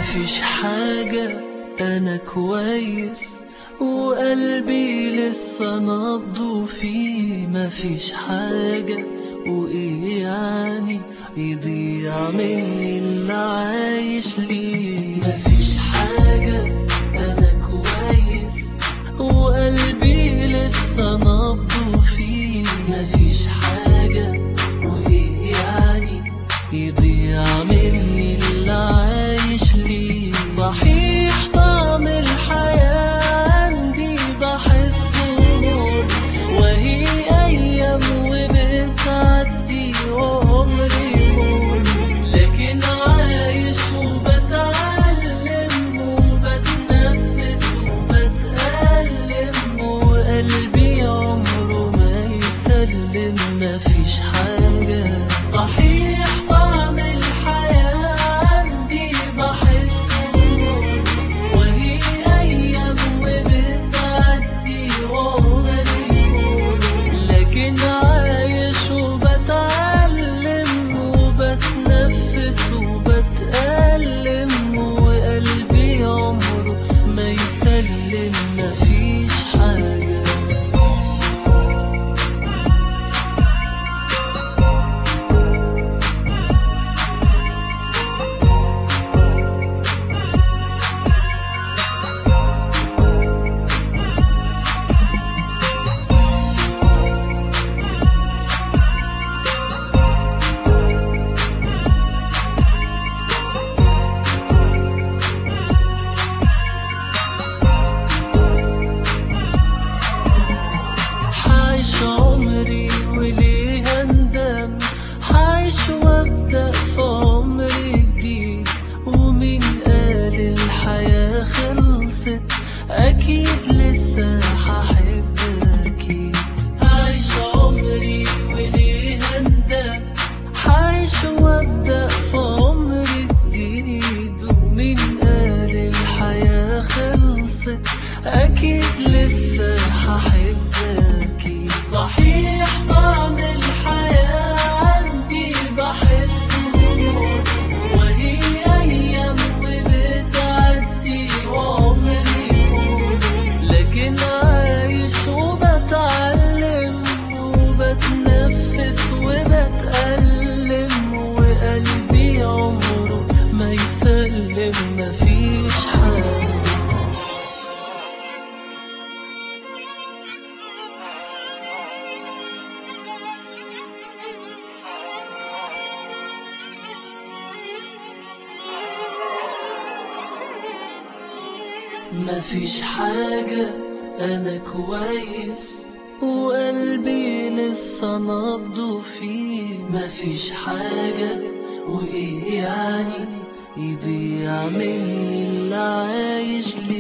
مفيش حاجة أنا كويس وقلبي لسه نبضه فيه مفيش حاجة وإيه يعني يضيع مني اللي عايش ليه مفيش حاجة أنا كويس وقلبي لسه نبضه فيه مفيش حاجة وإيه يعني يضيع مني اللي عايش ليه صحيح طعم الحياة عندي بحسه نور وهي أيام وبتعدي وعمري مر لكن عايش وبتعلم وبتنفس وبتألم وقلبي عمره ما يسلم مفيش حاجة صحيح طعم الحياة عندي بحسه نور وهي أيام وبتعدي وعمري مر لكن عايش وبتعلم وبتنفس وبتألم وقلبي عمره ما يسلم مفيش حاجة حعيش عمري وليه اندم حعيش وابدأ في عمر جديد ومين قال الحياة خلصت أكيد لسه هحب أكيد حعيش عمري وليه اندم حعيش وابدأ في عمر جديد ومين قال الحياة خلصت أكيد لسه هحب أكيد صحيح طعم الحياة عندي بحسه نور وهي أيام وبتعدي وعمري يمر لكن عايش وبتعلم وبتنفس وبتألم وقلبي عمره ما يسلم مفيش حاجة مفيش حاجة أنا كويس وقلبي لسه نبضه فيه مفيش حاجة وإيه يعني يضيع مني اللي عايش ليه